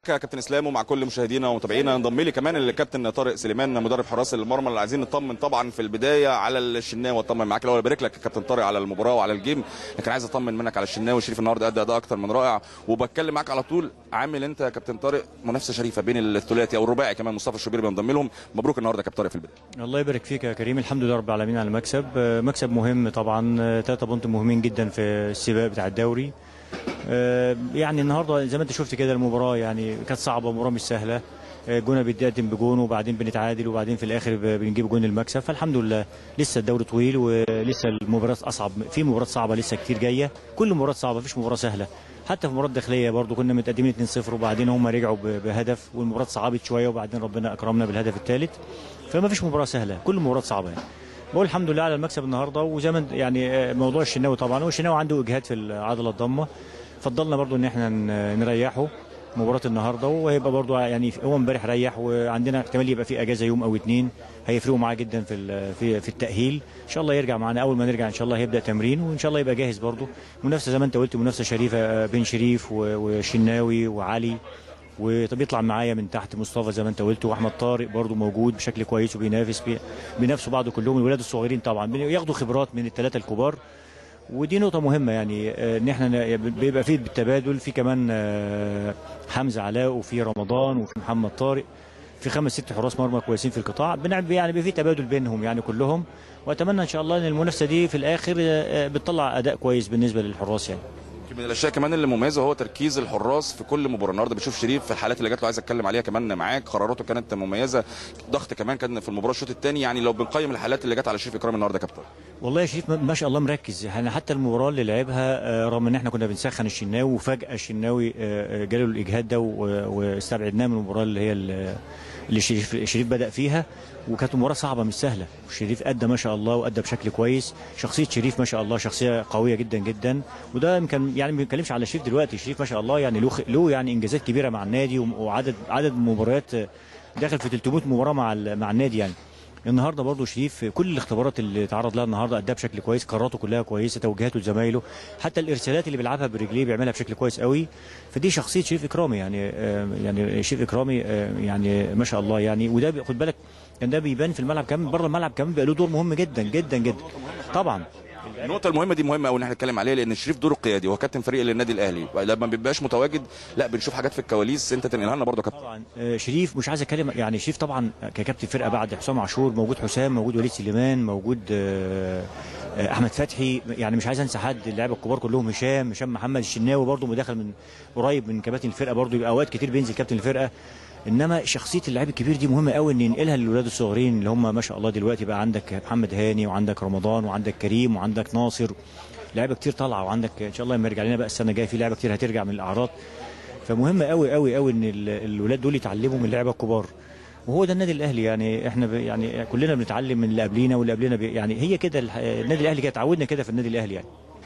يا كابتن اسلام ومع كل مشاهدينا ومتابعينا انضم لي كمان الكابتن طارق سليمان مدرب حراس المرمى اللي عايزين نطمن طبعا في البدايه على الشناوي واطمن معاك الاول ابارك لك يا كابتن طارق على المباراه وعلى الجيم لكن عايز اطمن منك على الشناوي شريف النهارده ادى اداء اكتر من رائع وبتكلم معاك على طول عامل انت يا كابتن طارق منافسه شريفه بين الثلاثي او الرباعي كمان مصطفى الشوبير بينضم لهم مبروك النهارده يا كابتن طارق في البدايه الله يبارك فيك يا كريم الحمد لله رب العالمين على المكسب آه، مكسب مهم طبعا ثلاثة بونت مهمين جدا في السباق بتاع الدوري آه، يعني النهارده زي ما انت شفت كده المباراه يعني كانت صعبه مباراه مش سهله آه، جونه بيتقدم بجون وبعدين بنتعادل وبعدين في الاخر ب- بنجيب جون المكسب فالحمد لله لسه الدوري طويل ولسه المباراه اصعب في مباراه صعبه لسه كتير جايه كل مباراه صعبه مفيش مباراه سهله حتى في مباراه داخليه برضو كنا متقدمين 2-0 وبعدين هم رجعوا ب- بهدف والمباراه صعبت شويه وبعدين ربنا اكرمنا بالهدف الثالث فما فيش مباراه سهله كل مباراه صعبه يعني بقول الحمد لله على المكسب النهارده وزي ما انت- يعني آه، موضوع الشناوي طبعا هو الشناوي عنده اجهاد في العضله الضمه فضلنا برضو ان احنا ن- نريحه مباراه النهارده وهيبقى برضو يعني هو امبارح ريح وعندنا احتمال يبقى في اجازه يوم او اتنين هيفرقوا معاه جدا في ال- في في التاهيل ان شاء الله يرجع معانا اول ما نرجع ان شاء الله هيبدا تمرين وان شاء الله يبقى جاهز برضو منافسه زي ما انت قلت منافسه شريفه آه، بين شريف و- وشناوي وعلي وبيطلع معايا من تحت مصطفى زي ما انت قلت واحمد طارق برضو موجود بشكل كويس وبينافس بي- بينافسوا بعض كلهم الولاد الصغيرين طبعا بياخدوا خبرات من الثلاثه الكبار ودي نقطة مهمة يعني آه، ان احنا ن- بيبقى فيه بالتبادل في كمان آه، حمزة علاء وفي رمضان وفي محمد طارق في خمس ست حراس مرمى كويسين في القطاع بنعمل يعني بيبقى في تبادل بينهم يعني كلهم واتمنى ان شاء الله ان المنافسة دي في الاخر آه، آه، بتطلع اداء كويس بالنسبة للحراس يعني من الاشياء كمان اللي مميزه هو تركيز الحراس في كل مباراه النهارده بشوف شريف في الحالات اللي جات له عايز اتكلم عليها كمان معاك قراراته كانت مميزه ضغط كمان كان في المباراه الشوط الثاني يعني لو بنقيم الحالات اللي جت على شريف اكرام النهارده يا كابتن والله يا شريف ما- ما شاء الله مركز احنا حتى المباراه اللي لعبها آه، رغم ان احنا كنا بنسخن الشناوي وفجاه الشناوي آه، آه، جاله الاجهاد ده و- واستبعدناه من المباراه اللي هي ال- اللي شريف شريف بدا فيها وكانت مباراه صعبه مش سهله وشريف ادى ما شاء الله وادى بشكل كويس شخصيه شريف ما شاء الله شخصيه قويه جدا جدا وده يمكن يعني ما بنتكلمش على شريف دلوقتي شريف ما شاء الله يعني له خ- له يعني انجازات كبيره مع النادي وم- وعدد عدد مباريات آه، داخل في 300 مباراه مع ال- مع النادي يعني النهارده برضه شريف كل الاختبارات اللي تعرض لها النهارده اداها بشكل كويس قراراته كلها كويسه توجيهاته لزمايله حتى الارسالات اللي بيلعبها برجليه بيعملها بشكل كويس قوي فدي شخصيه شريف اكرامي يعني آه، يعني شريف اكرامي آه، يعني ما شاء الله يعني وده بي- خد بالك كان ده بيبان في الملعب كمان بره الملعب كمان بقى له دور مهم جدا جدا جدا طبعا النقطة المهمة دي مهمة قوي ان احنا نتكلم عليها لان شريف دوره قيادي هو كابتن فريق للنادي الاهلي لما ما بيبقاش متواجد لا بنشوف حاجات في الكواليس انت تنقلها لنا برضه يا كابتن طبعا آه، شريف مش عايز اتكلم يعني شريف طبعا ككابتن فرقه بعد حسام عاشور موجود حسام موجود وليد سليمان موجود آه، آه، احمد فتحي يعني مش عايز انسى حد اللعيبه الكبار كلهم هشام هشام محمد الشناوي برضه مداخل من قريب من كباتن الفرقه برضه يبقى اوقات كتير بينزل كابتن الفرقه انما شخصيه اللعيب الكبير دي مهمه قوي ان ينقلها للولاد الصغيرين اللي هم ما شاء الله دلوقتي بقى عندك محمد هاني وعندك رمضان وعندك كريم وعندك ناصر لعيبه كتير طالعه وعندك ان شاء الله لما يرجع لنا بقى السنه الجايه في لعيبه كتير هترجع من الاعراض فمهم قوي قوي قوي ان ال- الولاد دول يتعلموا من اللعيبه الكبار وهو ده النادي الاهلي يعني احنا ب يعني كلنا بنتعلم من اللي قبلينا واللي قبلنا بي يعني هي كده الح- النادي الاهلي كده اتعودنا كده في النادي الاهلي يعني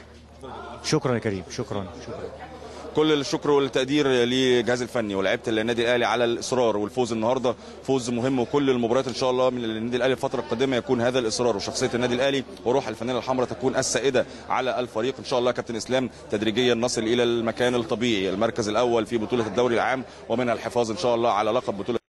شكرا يا كريم شكرا شكرا كل الشكر والتقدير للجهاز الفني ولاعيبه النادي الاهلي على الاصرار والفوز النهارده فوز مهم وكل المباريات ان شاء الله من النادي الاهلي الفتره القادمه يكون هذا الاصرار وشخصيه النادي الاهلي وروح الفانيله الحمراء تكون السائده على الفريق ان شاء الله كابتن اسلام تدريجيا نصل الى المكان الطبيعي المركز الاول في بطوله الدوري العام ومنها الحفاظ ان شاء الله على لقب بطوله